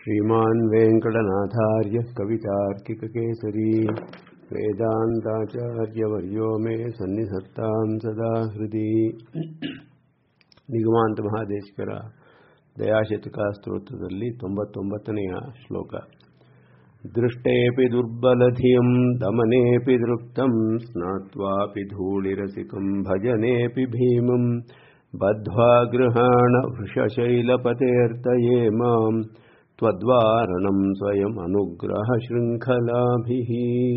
श्रीमान् वेङ्कटनाथार्यः कवितार्किककेसरी वेदान्ताचार्यवर्यो मे सन्निधत्तां सदा हृदि ನಿಗಮಾಂತ ಮಹಾದೇಶಕರ ದಯಾಶತಕ ಸ್ತೋತ್ರದಲ್ಲಿ ತೊಂಬತ್ತೊಂಬತ್ತನೆಯ ಶ್ಲೋಕ ದೃಷ್ಟೇಪಿ ದುರ್ಬಲಧಿಯಂ ದಮನೇಪಿ ದೃಪ್ತಂ ಸ್ನಾತ್ವಾಪಿ ಧೂಳಿರಸಿಕಂ ಭಜನೇಪಿ ಭೀಮಂ ಬದ್ಧ್ವಾ ಗೃಹಾಣ ವೃಷಶೈಲಪತೇರ್ತಯೇ ಮಾಂ ತ್ವದ್ವಾರಣಂ ಸ್ವಯಂ ಅನುಗ್ರಹ ಶೃಂಖಲಾಭಿಃ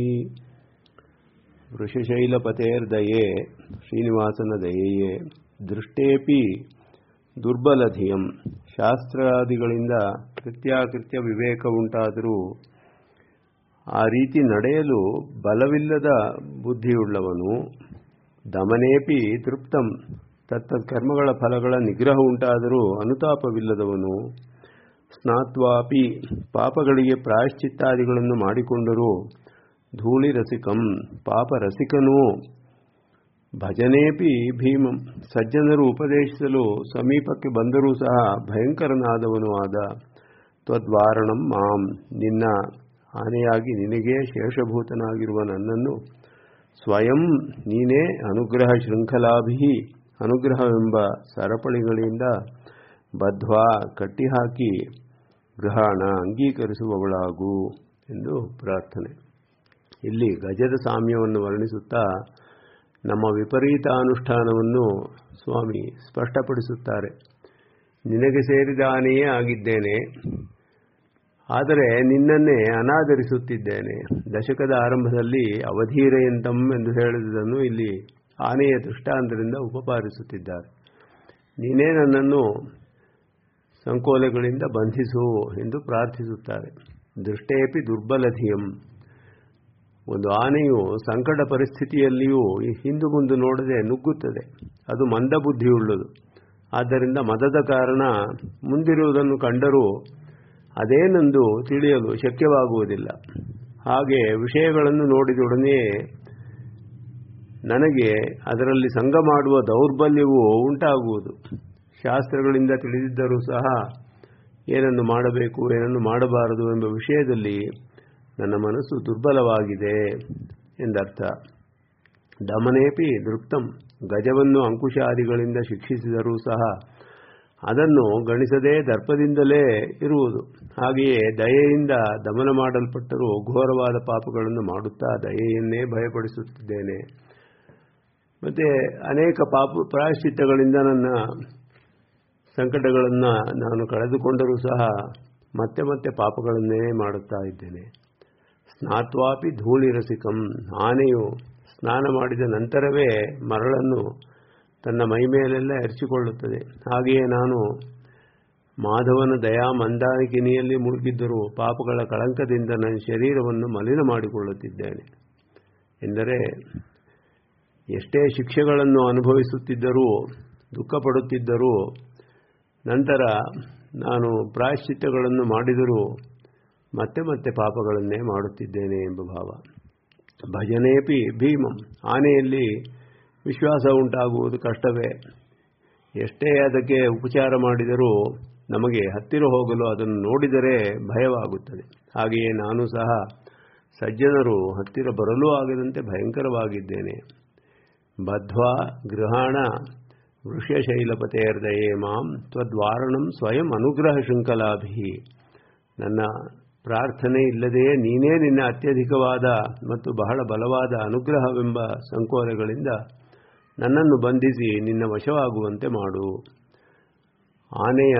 ವೃಷಶೈಲಪತೇರ್ದಯೇ ಶ್ರೀನಿವಾಸನ ದಯೆಯೇ ದೃಷ್ಟೇಪಿ ದುರ್ಬಲಧಿಯಂ ಶಾಸ್ತ್ರಾದಿಗಳಿಂದ ಕೃತ್ಯಾಕೃತ್ಯ ವಿವೇಕ ಉಂಟಾದರೂ ಆ ರೀತಿ ನಡೆಯಲು ಬಲವಿಲ್ಲದ ಬುದ್ಧಿಯುಳ್ಳವನು ದಮನೇಪಿ ತೃಪ್ತಂ ತತ್ತ ಕರ್ಮಗಳ ಫಲಗಳ ನಿಗ್ರಹ ಉಂಟಾದರೂ ಅನುತಾಪವಿಲ್ಲದವನು ಸ್ನಾತ್ವಾಪಿ ಪಾಪಗಳಿಗೆ ಪ್ರಾಯಶ್ಚಿತ್ತಾದಿಗಳನ್ನು ಮಾಡಿಕೊಂಡರೂ ಧೂಳಿ ರಸಿಕಂ ಪಾಪ ರಸಿಕನೂ ಭಜನೇಪಿ ಭೀಮಂ ಸಜ್ಜನರು ಉಪದೇಶಿಸಲು ಸಮೀಪಕ್ಕೆ ಬಂದರೂ ಸಹ ಭಯಂಕರನಾದವನು ಆದ ತ್ವದ್ವಾರಣಂ ಮಾಂ ನಿನ್ನ ಆನೆಯಾಗಿ ನಿನಗೆ ಶೇಷಭೂತನಾಗಿರುವ ನನ್ನನ್ನು ಸ್ವಯಂ ನೀನೇ ಅನುಗ್ರಹ ಶೃಂಖಲಾಭಿ ಅನುಗ್ರಹವೆಂಬ ಸರಪಳಿಗಳಿಂದ ಬದ್ಧ್ವಾ ಕಟ್ಟಿಹಾಕಿ ಗ್ರಹಣ ಅಂಗೀಕರಿಸುವವಳಾಗು ಎಂದು ಪ್ರಾರ್ಥನೆ ಇಲ್ಲಿ ಗಜದ ಸಾಮ್ಯವನ್ನು ವರ್ಣಿಸುತ್ತಾ ನಮ್ಮ ವಿಪರೀತ ಅನುಷ್ಠಾನವನ್ನು ಸ್ವಾಮಿ ಸ್ಪಷ್ಟಪಡಿಸುತ್ತಾರೆ ನಿನಗೆ ಸೇರಿದ ಆನೆಯೇ ಆಗಿದ್ದೇನೆ ಆದರೆ ನಿನ್ನನ್ನೇ ಅನಾದರಿಸುತ್ತಿದ್ದೇನೆ ದಶಕದ ಆರಂಭದಲ್ಲಿ ಅವಧೀರಯಂತಂ ಎಂದು ಹೇಳಿದುದನ್ನು ಇಲ್ಲಿ ಆನೆಯ ದೃಷ್ಟಾಂತದಿಂದ ಉಪಪಾದಿಸುತ್ತಿದ್ದಾರೆ ನೀನೇ ನನ್ನನ್ನು ಸಂಕೋಲೆಗಳಿಂದ ಬಂಧಿಸು ಎಂದು ಪ್ರಾರ್ಥಿಸುತ್ತಾರೆ ದೃಷ್ಟೇಪಿ ದುರ್ಬಲಧಿಯಂ ಒಂದು ಆನೆಯು ಸಂಕಟ ಪರಿಸ್ಥಿತಿಯಲ್ಲಿಯೂ ಹಿಂದು ಮುಂದೆ ನೋಡದೆ ನುಗ್ಗುತ್ತದೆ ಅದು ಮಂದಬುದ್ಧಿಯುಳ್ಳದು ಆದ್ದರಿಂದ ಮದದ ಕಾರಣ ಮುಂದಿರುವುದನ್ನು ಕಂಡರೂ ಅದೇನೆಂದು ತಿಳಿಯಲು ಶಕ್ಯವಾಗುವುದಿಲ್ಲ ಹಾಗೆ ವಿಷಯಗಳನ್ನು ನೋಡಿದೊಡನೆಯೇ ನನಗೆ ಅದರಲ್ಲಿ ಸಂಘ ಮಾಡುವ ದೌರ್ಬಲ್ಯವು ಉಂಟಾಗುವುದು ಶಾಸ್ತ್ರಗಳಿಂದ ತಿಳಿದಿದ್ದರೂ ಸಹ ಏನನ್ನು ಮಾಡಬೇಕು ಏನನ್ನು ಮಾಡಬಾರದು ಎಂಬ ವಿಷಯದಲ್ಲಿ ನನ್ನ ಮನಸ್ಸು ದುರ್ಬಲವಾಗಿದೆ ಎಂದರ್ಥ ದಮನೇಪಿ ದೃಪ್ತಂ ಗಜವನ್ನು ಅಂಕುಶಾದಿಗಳಿಂದ ಶಿಕ್ಷಿಸಿದರೂ ಸಹ ಅದನ್ನು ಗಣಿಸದೇ ದರ್ಪದಿಂದಲೇ ಇರುವುದು ಹಾಗೆಯೇ ದಯೆಯಿಂದ ದಮನ ಮಾಡಲ್ಪಟ್ಟರೂ ಘೋರವಾದ ಪಾಪಗಳನ್ನು ಮಾಡುತ್ತಾ ದಯೆಯನ್ನೇ ಭಯಪಡಿಸುತ್ತಿದ್ದೇನೆ ಮತ್ತು ಅನೇಕ ಪಾಪ ಪ್ರಾಯಶ್ಚಿತ್ತಗಳಿಂದ ನನ್ನ ಸಂಕಟಗಳನ್ನು ನಾನು ಕಳೆದುಕೊಂಡರೂ ಸಹ ಮತ್ತೆ ಮತ್ತೆ ಪಾಪಗಳನ್ನೇ ಮಾಡುತ್ತಾ ಇದ್ದೇನೆ ಸ್ನಾತ್ವಾಪಿ ಧೂಳಿರಸಿಕಂ ಆನೆಯು ಸ್ನಾನ ಮಾಡಿದ ನಂತರವೇ ಮರಳನ್ನು ತನ್ನ ಮೈಮೇಲೆಲ್ಲ ಎರಚಿಕೊಳ್ಳುತ್ತದೆ ಹಾಗೆಯೇ ನಾನು ಮಾಧವನ ದಯಾ ಮಂದಾಕಿನಿಯಲ್ಲಿ ಮುಳುಗಿದ್ದರೂ ಪಾಪಗಳ ಕಳಂಕದಿಂದ ನನ್ನ ಶರೀರವನ್ನು ಮಲಿನ ಮಾಡಿಕೊಳ್ಳುತ್ತಿದ್ದೇನೆ ಎಂದರೆ ಎಷ್ಟೇ ಶಿಕ್ಷೆಗಳನ್ನು ಅನುಭವಿಸುತ್ತಿದ್ದರೂ ದುಃಖಪಡುತ್ತಿದ್ದರೂ ನಂತರ ನಾನು ಪ್ರಾಯಶ್ಚಿತ್ತಗಳನ್ನು ಮಾಡಿದರೂ ಮತ್ತೆ ಮತ್ತೆ ಪಾಪಗಳನ್ನೇ ಮಾಡುತ್ತಿದ್ದೇನೆ ಎಂಬ ಭಾವ ಭಜನೇಪಿ ಭೀಮಂ ಆನೆಯಲ್ಲಿ ವಿಶ್ವಾಸ ಉಂಟಾಗುವುದು ಕಷ್ಟವೇ ಎಷ್ಟೇ ಅದಕ್ಕೆ ಉಪಚಾರ ಮಾಡಿದರೂ ನಮಗೆ ಹತ್ತಿರ ಹೋಗಲು ಅದನ್ನು ನೋಡಿದರೆ ಭಯವಾಗುತ್ತದೆ ಹಾಗೆಯೇ ನಾನು ಸಹ ಸಜ್ಜನರು ಹತ್ತಿರ ಬರಲೂ ಆಗದಂತೆ ಭಯಂಕರವಾಗಿದ್ದೇನೆ ಬದ್ಧ್ವಾ ಗೃಹಾಣ ವೃಷಶೈಲಪತೇರ್ದಯೇ ಮಾಂ ತ್ವದ್ವಾರಣಂ ಸ್ವಯಂ ಅನುಗ್ರಹ ಶೃಂಖಲಾಭಿ ನನ್ನ ಪ್ರಾರ್ಥನೆ ಇಲ್ಲದೆಯೇ ನೀನೇ ನಿನ್ನ ಅತ್ಯಧಿಕವಾದ ಮತ್ತು ಬಹಳ ಬಲವಾದ ಅನುಗ್ರಹವೆಂಬ ಸಂಕೋಲೆಗಳಿಂದ ನನ್ನನ್ನು ಬಂಧಿಸಿ ನಿನ್ನ ವಶವಾಗುವಂತೆ ಮಾಡು ಆನೆಯ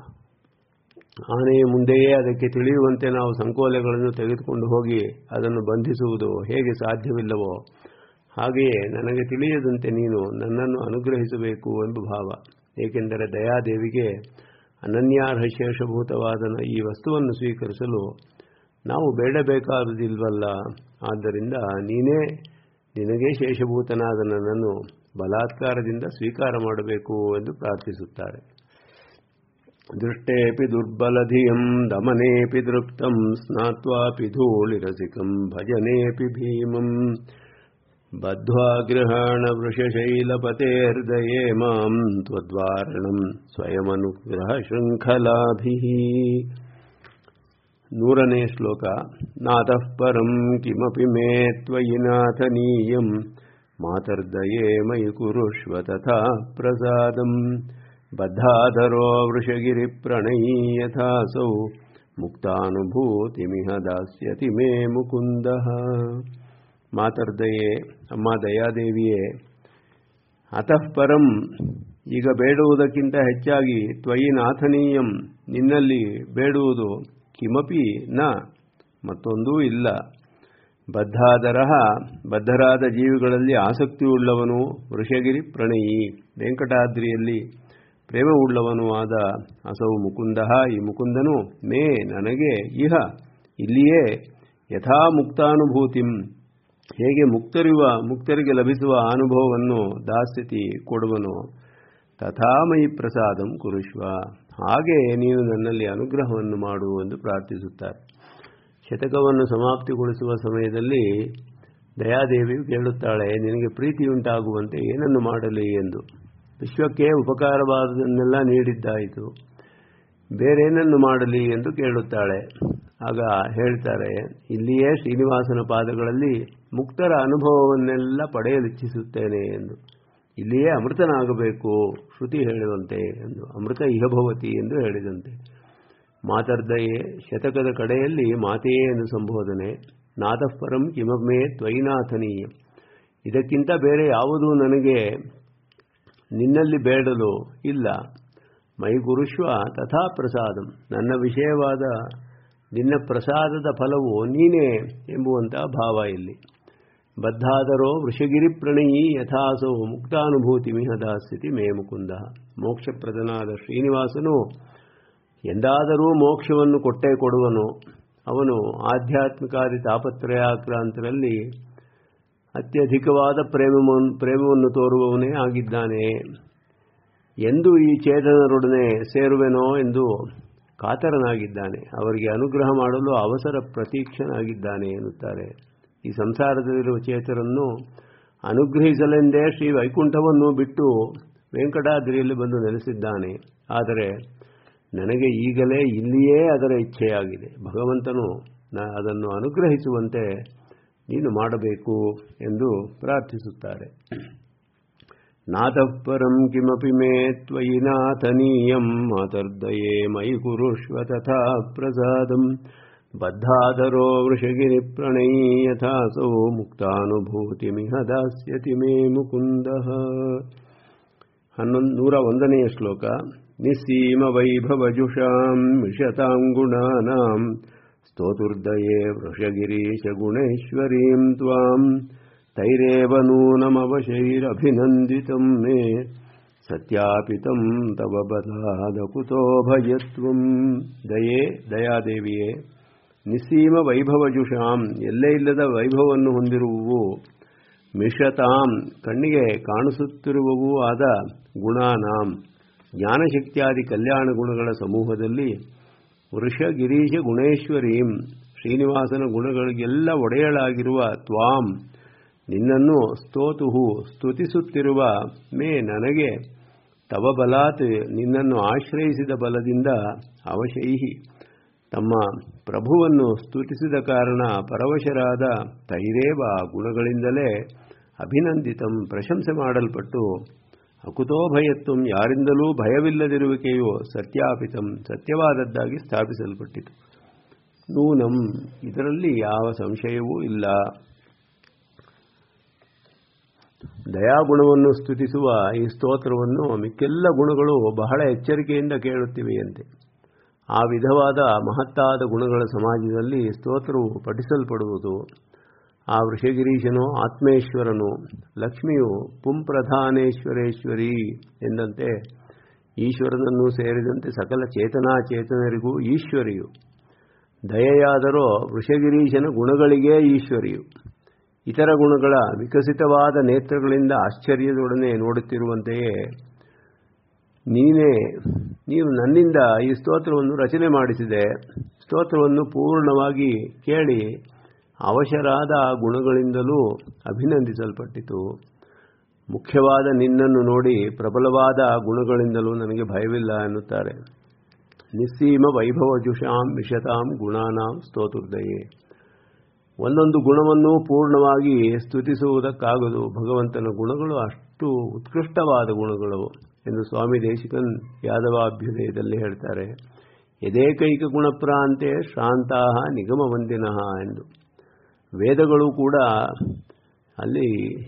ಆನೆಯ ಮುಂದೆಯೇ ಅದಕ್ಕೆ ತಿಳಿಯುವಂತೆ ನಾವು ಸಂಕೋಲೆಗಳನ್ನು ತೆಗೆದುಕೊಂಡು ಹೋಗಿ ಅದನ್ನು ಬಂಧಿಸುವುದು ಹೇಗೆ ಸಾಧ್ಯವಿಲ್ಲವೋ ಹಾಗೆಯೇ ನನಗೆ ತಿಳಿಯದಂತೆ ನೀನು ನನ್ನನ್ನು ಅನುಗ್ರಹಿಸಬೇಕು ಎಂಬ ಭಾವ ಏಕೆಂದರೆ ದಯಾದೇವಿಗೆ ಅನನ್ಯಾರ್ಹ ಶೇಷಭೂತವಾದ ಈ ವಸ್ತುವನ್ನು ಸ್ವೀಕರಿಸಲು ನಾವು ಬೇಡಬೇಕಾದುದಿಲ್ವಲ್ಲ ಆದ್ದರಿಂದ ನೀನೇ ನಿನಗೇ ಶೇಷಭೂತನಾದ ನನ್ನನ್ನು ಬಲಾತ್ಕಾರದಿಂದ ಸ್ವೀಕಾರ ಮಾಡಬೇಕು ಎಂದು ಪ್ರಾರ್ಥಿಸುತ್ತಾರೆ ದೃಷ್ಟೇಪಿ ದುರ್ಬಲಧಿಯಂ ದಮನೇಪಿ ದೃಪ್ತಂ ಸ್ನಾತ್ವಾಪಿ ಧೂಳಿರಸಿಕಂ ಭಜನೇಪಿ ಭೀಮಂ ಬದ್ಧ್ವಾ ಗೃಹಾಣ ವೃಷಶೈಲಪತೇರ್ದಯೇ ಮಾಂ ತ್ವದ್ವಾರಣಂ ಸ್ವಯಮನುಗ್ರಹ ಶೃಂಖಲಾಭಿಃ ನೂರನೇ ಶ್ಲೋಕ ನಾತಃ ಪರಂ ಕಿಮಪಿ ಮೇ ತ್ವಯಿ ನಾಥನೀಯಂ ಮಾತರ್ದಯೇ ಮಯಿ ಕುರುಷ್ವ ತಥಾ ಪ್ರಸಾದಂ ಬದ್ಧಾಧರೋ ವೃಷಗಿರಿ ಪ್ರಣಯೀ ಯಥಾಸೌ ಮುಕ್ತಾನುಭೂತಿಮಿಹ ದಾಸ್ಯತಿ ಮೇ ಮುಕುಂದ ಮಾತರ್ದಯೇ ಅಮ್ಮ ದಯಾದೇವಿಯೇ ಅತಃ ಪರಂ ಈಗ ಬೇಡುವುದಕ್ಕಿಂತ ಹೆಚ್ಚಾಗಿ ತ್ವಯಿ ನಾಥನೀಯಂ ನಿನ್ನಲ್ಲಿ ಬೇಡುವುದು ಕಿಮಪಿ ನ ಮತ್ತೊಂದೂ ಇಲ್ಲ ಬದ್ಧಾದರ ಬದ್ಧರಾದ ಜೀವಿಗಳಲ್ಲಿ ಆಸಕ್ತಿಯುಳ್ಳವನು ವೃಷಗಿರಿ ಪ್ರಣಯಿ ವೆಂಕಟಾದ್ರಿಯಲ್ಲಿ ಪ್ರೇಮವುಳ್ಳವನೂ ಆದ ಅಸೌ ಮುಕುಂದ ಈ ಮುಕುಂದನು ಮೇ ನನಗೆ ಇಹ ಇಲ್ಲಿಯೇ ಯಥಾ ಮುಕ್ತಾನುಭೂತಿಂ ಹೇಗೆ ಮುಕ್ತರಿವ ಮುಕ್ತರಿಗೆ ಲಭಿಸುವ ಅನುಭವವನ್ನು ದಾಸ್ಯತಿ ಕೊಡುವನು ತಥಾಮಯಿ ಪ್ರಸಾದಂ ಕುರುಷ್ವ ಹಾಗೆ ನೀನು ನನ್ನಲ್ಲಿ ಅನುಗ್ರಹವನ್ನು ಮಾಡು ಎಂದು ಪ್ರಾರ್ಥಿಸುತ್ತಾರೆ ಶತಕವನ್ನು ಸಮಾಪ್ತಿಗೊಳಿಸುವ ಸಮಯದಲ್ಲಿ ದಯಾದೇವಿಯು ಕೇಳುತ್ತಾಳೆ ನಿನಗೆ ಪ್ರೀತಿಯುಂಟಾಗುವಂತೆ ಏನನ್ನು ಮಾಡಲಿ ಎಂದು ವಿಶ್ವಕ್ಕೆ ಉಪಕಾರವಾದುದನ್ನೆಲ್ಲ ನೀಡಿದ್ದಾಯಿತು ಬೇರೇನನ್ನು ಮಾಡಲಿ ಎಂದು ಕೇಳುತ್ತಾಳೆ ಆಗ ಹೇಳ್ತಾರೆ ಇಲ್ಲಿಯೇ ಶ್ರೀನಿವಾಸನ ಪಾದಗಳಲ್ಲಿ ಮುಕ್ತರ ಅನುಭವವನ್ನೆಲ್ಲ ಪಡೆಯಲಿಚ್ಛಿಸುತ್ತೇನೆ ಎಂದು ಇಲ್ಲಿಯೇ ಅಮೃತನಾಗಬೇಕು ಶ್ರುತಿ ಹೇಳುವಂತೆ ಎಂದು ಅಮೃತ ಇಹಭವತಿ ಎಂದು ಹೇಳಿದಂತೆ ಮಾತರ್ದಯೇ ಶತಕದ ಕಡೆಯಲ್ಲಿ ಮಾತೆಯೇ ಎಂದು ಸಂಬೋಧನೆ ನಾದಃಪರಂ ಕಿಮಮೇ ತ್ವೈನಾಥನೀಯ ಇದಕ್ಕಿಂತ ಬೇರೆ ಯಾವುದೂ ನನಗೆ ನಿನ್ನಲ್ಲಿ ಬೇಡಲು ಇಲ್ಲ ಮೈ ಗುರುಶ್ವ ತಥಾ ಪ್ರಸಾದಂ ನನ್ನ ವಿಷಯವಾದ ನಿನ್ನ ಪ್ರಸಾದದ ಫಲವು ನೀನೇ ಎಂಬುವಂತಹ ಭಾವ ಇಲ್ಲಿ ಬದ್ಧಾದರೋ ವೃಷಗಿರಿ ಪ್ರಣಯಿ ಯಥಾಸೋ ಮುಕ್ತಾನುಭೂತಿ ಮಿಹದ ಸ್ಥಿತಿ ಮೇ ಮುಕುಂದ ಮೋಕ್ಷಪ್ರದನಾದ ಶ್ರೀನಿವಾಸನು ಎಂದಾದರೂ ಮೋಕ್ಷವನ್ನು ಕೊಟ್ಟೇ ಕೊಡುವನು ಅವನು ಆಧ್ಯಾತ್ಮಿಕಾದಿ ತಾಪತ್ರಯಾಕ್ರಾಂತರಲ್ಲಿ ಅತ್ಯಧಿಕವಾದ ಪ್ರೇಮವನ್ನು ಪ್ರೇಮವನ್ನು ತೋರುವವನೇ ಆಗಿದ್ದಾನೆ ಎಂದು ಈ ಚೇತನರೊಡನೆ ಸೇರುವೆನೋ ಎಂದು ಕಾತರನಾಗಿದ್ದಾನೆ ಅವರಿಗೆ ಅನುಗ್ರಹ ಮಾಡಲು ಅವಸರ ಪ್ರತೀಕ್ಷನಾಗಿದ್ದಾನೆ ಎನ್ನುತ್ತಾರೆ ಈ ಸಂಸಾರದಲ್ಲಿರುವ ಚೇತರನ್ನು ಅನುಗ್ರಹಿಸಲೆಂದೇ ಶ್ರೀ ವೈಕುಂಠವನ್ನು ಬಿಟ್ಟು ವೆಂಕಟಾದ್ರಿಯಲ್ಲಿ ಬಂದು ನೆಲೆಸಿದ್ದಾನೆ ಆದರೆ ನನಗೆ ಈಗಲೇ ಇಲ್ಲಿಯೇ ಅದರ ಇಚ್ಛೆಯಾಗಿದೆ ಭಗವಂತನು ಅದನ್ನು ಅನುಗ್ರಹಿಸುವಂತೆ ನೀನು ಮಾಡಬೇಕು ಎಂದು ಪ್ರಾರ್ಥಿಸುತ್ತಾರೆ ನಾತಃ ಪರಂ ಕಿಮಪಿ ಮೇ ತ್ವಯಿ ನಾಥನೀಯಂ ಮಾತರ್ದಯೇ ಮಯಿ ಕುರುಷ್ವ ತಥಾ ಪ್ರಸಾದಂ ಬದ್ಧಾದರೋ ವೃಷಗಿರಿ ಪ್ರಣಯೀ ಯಥಾಸೌ ಮುಕ್ತಾನುಭೂತಿಮಿಹ ದಾಸ್ಯತಿ ಮೇ ಮುಕುಂದ ಹನ್ನೊಂದು ನೂರ ಒಂದನೆಯ ಶ್ಲೋಕ ನಿಸ್ಸೀಮ ವೈಭವಜುಷಾಂ ವಿಶತಾಂ ಗುಣಾನಾಂ ಸ್ತೋತುರ್ದಯೇ ವೃಷಗಿರೀಶ ಗುಣೇಶ್ವರೀಂ ತ್ವಾಂ ತೈರೇವ ನೂನಮವಶೈರಭಿನಂದಿತಂ ಮೇ ಸತ್ಯಾಪಿತಂ ತವ ಬಲಾದ ಕುತೋ ಭಯತ್ವಂ ದಯೇ ದಯಾದೇವಿಯೇ ನಿಸ್ಸೀಮ ವೈಭವಜುಷಾಂ ಎಲ್ಲೇ ಇಲ್ಲದ ವೈಭವವನ್ನು ಹೊಂದಿರುವವು ಮಿಷತಾಂ ಕಣ್ಣಿಗೆ ಕಾಣಿಸುತ್ತಿರುವವೂ ಆದ ಗುಣಾನಾಂ ಜ್ಞಾನಶಕ್ತಿಯಾದಿ ಕಲ್ಯಾಣ ಗುಣಗಳ ಸಮೂಹದಲ್ಲಿ ವೃಷ ಗಿರೀಶ ಗುಣೇಶ್ವರೀಂ ಶ್ರೀನಿವಾಸನ ಗುಣಗಳಿಗೆಲ್ಲ ಒಡೆಯಳಾಗಿರುವ ತ್ವಾಂ ನಿನ್ನನ್ನು ಸ್ತೋತುಹು ಸ್ತುತಿಸುತ್ತಿರುವ ಮೇ ನನಗೆ ತವ ಬಲಾತ್ ನಿನ್ನನ್ನು ಆಶ್ರಯಿಸಿದ ಬಲದಿಂದ ಅವಶೈಹಿ ತಮ್ಮ ಪ್ರಭುವನ್ನು ಸ್ತುತಿಸಿದ ಕಾರಣ ಪರವಶರಾದ ತೈರೇವ ಗುಣಗಳಿಂದಲೇ ಅಭಿನಂದಿತಂ ಪ್ರಶಂಸೆ ಮಾಡಲ್ಪಟ್ಟು ಅಕುತೋ ಭಯತ್ವಂ ಯಾರಿಂದಲೂ ಭಯವಿಲ್ಲದಿರುವಿಕೆಯು ಸತ್ಯಾಪಿತಂ ಸತ್ಯವಾದದ್ದಾಗಿ ಸ್ಥಾಪಿಸಲ್ಪಟ್ಟಿತು ನೂನಂ ಇದರಲ್ಲಿ ಯಾವ ಸಂಶಯವೂ ಇಲ್ಲ ದಯಾಗುಣವನ್ನು ಸ್ತುತಿಸುವ ಈ ಸ್ತೋತ್ರವನ್ನು ಮಿಕ್ಕೆಲ್ಲ ಗುಣಗಳು ಬಹಳ ಎಚ್ಚರಿಕೆಯಿಂದ ಕೇಳುತ್ತಿವೆಯಂತೆ ಆ ವಿಧವಾದ ಮಹತ್ತಾದ ಗುಣಗಳ ಸಮಾಜದಲ್ಲಿ ಸ್ತೋತ್ರವು ಪಠಿಸಲ್ಪಡುವುದು ಆ ವೃಷಗಿರೀಶನು ಆತ್ಮೇಶ್ವರನು ಲಕ್ಷ್ಮಿಯು ಪುಂಪ್ರಧಾನೇಶ್ವರೇಶ್ವರಿ ಎಂದಂತೆ ಈಶ್ವರನನ್ನು ಸೇರಿದಂತೆ ಸಕಲ ಚೇತನಾಚೇತನರಿಗೂ ಈಶ್ವರಿಯು ದಯೆಯಾದರೋ ವೃಷಗಿರೀಶನ ಗುಣಗಳಿಗೇ ಈಶ್ವರಿಯು ಇತರ ಗುಣಗಳ ವಿಕಸಿತವಾದ ನೇತ್ರಗಳಿಂದ ಆಶ್ಚರ್ಯದೊಡನೆ ನೋಡುತ್ತಿರುವಂತೆಯೇ ನೀನೇ ನೀನು ನನ್ನಿಂದ ಈ ಸ್ತೋತ್ರವನ್ನು ರಚನೆ ಮಾಡಿಸಿದೆ ಸ್ತೋತ್ರವನ್ನು ಪೂರ್ಣವಾಗಿ ಕೇಳಿ ಅವಶರಾದ ಆ ಗುಣಗಳಿಂದಲೂ ಅಭಿನಂದಿಸಲ್ಪಟ್ಟಿತು ಮುಖ್ಯವಾದ ನಿನ್ನನ್ನು ನೋಡಿ ಪ್ರಬಲವಾದ ಆ ಗುಣಗಳಿಂದಲೂ ನನಗೆ ಭಯವಿಲ್ಲ ಎನ್ನುತ್ತಾರೆ ನಿಸ್ಸೀಮ ವೈಭವಜುಷಾಂ ವಿಶತಾಂ ಗುಣಾನಾಂ ಸ್ತೋತೃದಯೇ ಒಂದೊಂದು ಗುಣವನ್ನು ಪೂರ್ಣವಾಗಿ ಸ್ತುತಿಸುವುದಕ್ಕಾಗದು ಭಗವಂತನ ಗುಣಗಳು ಅಷ್ಟು ಉತ್ಕೃಷ್ಟವಾದ ಗುಣಗಳು ಎಂದು ಸ್ವಾಮಿ ದೇಶಿಕನ್ ಯಾದವಾಭ್ಯುದಯದಲ್ಲಿ ಹೇಳ್ತಾರೆ ಯದೇಕೈಕ ಗುಣಪ್ರಾಂತೆ ಶ್ರಾಂತಹ ನಿಗಮವಂದಿನಃ ಎಂದು ವೇದಗಳು ಕೂಡ ಅಲ್ಲಿ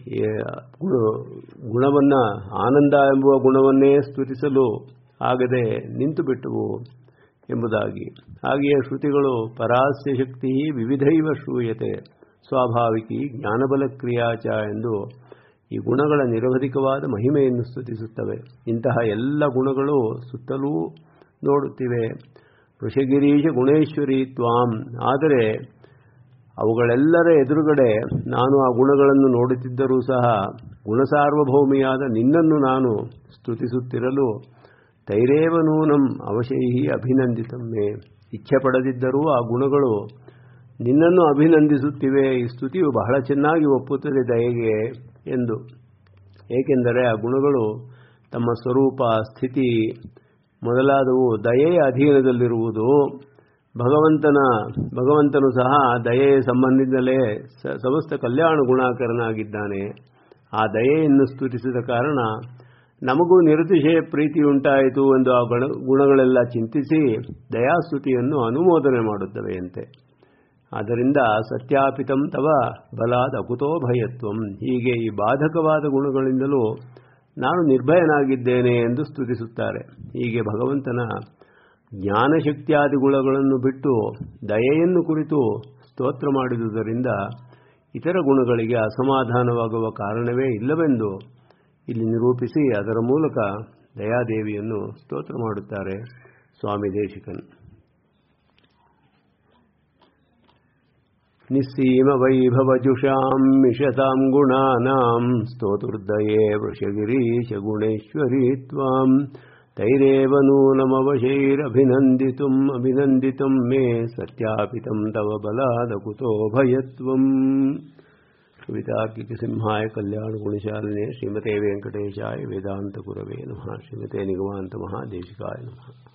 ಗುಣವನ್ನು ಆನಂದ ಎಂಬುವ ಗುಣವನ್ನೇ ಸ್ತುತಿಸಲು ಆಗದೆ ನಿಂತು ಬಿಟ್ಟವು ಎಂಬುದಾಗಿ ಹಾಗೆಯೇ ಶ್ರುತಿಗಳು ಪರಾಸ್ಯ ಶಕ್ತಿ ವಿವಿಧೈವ ಶ್ರೂಯತೆ ಸ್ವಾಭಾವಿಕಿ ಜ್ಞಾನಬಲ ಕ್ರಿಯಾಚ ಎಂದು ಈ ಗುಣಗಳ ನಿರವಧಿಕವಾದ ಮಹಿಮೆಯನ್ನು ಸ್ತುತಿಸುತ್ತವೆ ಇಂತಹ ಎಲ್ಲ ಗುಣಗಳು ಸುತ್ತಲೂ ನೋಡುತ್ತಿವೆ ಋಷಗಿರೀಶ ಗುಣೇಶ್ವರಿ ತ್ವಾಂ ಆದರೆ ಅವುಗಳೆಲ್ಲರ ಎದುರುಗಡೆ ನಾನು ಆ ಗುಣಗಳನ್ನು ನೋಡುತ್ತಿದ್ದರೂ ಸಹ ಗುಣಸಾರ್ವಭೌಮಿಯಾದ ನಿನ್ನನ್ನು ನಾನು ಸ್ತುತಿಸುತ್ತಿರಲು ತೈರೇವ ನೂನಂ ಅವಶೈಹಿ ಅಭಿನಂದಿತಮ್ಮೆ ಇಚ್ಛೆ ಪಡದಿದ್ದರೂ ಆ ಗುಣಗಳು ನಿನ್ನನ್ನು ಅಭಿನಂದಿಸುತ್ತಿವೆ ಈ ಸ್ತುತಿಯು ಬಹಳ ಚೆನ್ನಾಗಿ ಒಪ್ಪುತ್ತದೆ ದಯೆಗೆ ಎಂದು ಏಕೆಂದರೆ ಆ ಗುಣಗಳು ತಮ್ಮ ಸ್ವರೂಪ ಸ್ಥಿತಿ ಮೊದಲಾದವು ದಯೆಯ ಅಧೀನದಲ್ಲಿರುವುದು ಭಗವಂತನ ಭಗವಂತನು ಸಹ ದಯೆಯ ಸಂಬಂಧಿಸಿದಲೇ ಸಮಸ್ತ ಕಲ್ಯಾಣ ಗುಣಾಕರನಾಗಿದ್ದಾನೆ ಆ ದಯೆಯನ್ನು ಸ್ತುತಿಸಿದ ಕಾರಣ ನಮಗೂ ನಿರತಿಶಯ ಪ್ರೀತಿಯುಂಟಾಯಿತು ಎಂದು ಆ ಗಣ ಗುಣಗಳೆಲ್ಲ ಚಿಂತಿಸಿ ದಯಾಸ್ತುತಿಯನ್ನು ಅನುಮೋದನೆ ಮಾಡುತ್ತವೆಯಂತೆ ಆದ್ದರಿಂದ ಸತ್ಯಾಪಿತಂ ತವ ಬಲಾದ ಅಕುತೋ ಭಯತ್ವಂ ಹೀಗೆ ಈ ಬಾಧಕವಾದ ಗುಣಗಳಿಂದಲೂ ನಾನು ನಿರ್ಭಯನಾಗಿದ್ದೇನೆ ಎಂದು ಸ್ತುತಿಸುತ್ತಾರೆ ಹೀಗೆ ಭಗವಂತನ ಜ್ಞಾನಶಕ್ತಿಯಾದಿ ಗುಣಗಳನ್ನು ಬಿಟ್ಟು ದಯೆಯನ್ನು ಕುರಿತು ಸ್ತೋತ್ರ ಮಾಡಿದುದರಿಂದ ಇತರ ಗುಣಗಳಿಗೆ ಅಸಮಾಧಾನವಾಗುವ ಕಾರಣವೇ ಇಲ್ಲವೆಂದು ಇಲ್ಲಿ ನಿರೂಪಿಸಿ ಅದರ ಮೂಲಕ ದಯಾದೇವಿಯನ್ನು ಸ್ತೋತ್ರ ಮಾಡುತ್ತಾರೆ ಸ್ವಾಮಿ ದೇಶಿಕನ್ ನಿಸ್ಸೀಮ ವೈಭವಜುಷಾಂ ಮಿಷತಾಂ ಗುಣಾನಾಂ ಸ್ತೋತುರ್ದಯೇ ವೃಷಗಿರೀಶ ಗುಣೇಶ್ವರಿ ತ್ವಾಂ ತೈರೇವ ನೂನಮವಶೈರಭಿನಂದಿತುಂ ಅಭಿನಂದಿತುಂ ಮೇ ಸತ್ಯಾಪಿತಂ ತವ ಬಲಾದ ಕುತೋ ಭಯತ್ವಂ ಕವಿತಾರ್ಕಿಕ ಸಿಂಹಾಯ ಕಲ್ಯಾಣ ಗುಣಶಾಲಿನೇ ಶ್ರೀಮತೆ ವೆಂಕಟೇಶಾಯ ವೇದಾಂತ ಗುರವೇ ನಮಃ ಶ್ರೀಮತೆ ನಿಗಮಾಂತ ಮಹಾದೇಶಿಕಾಯ ನಮಃ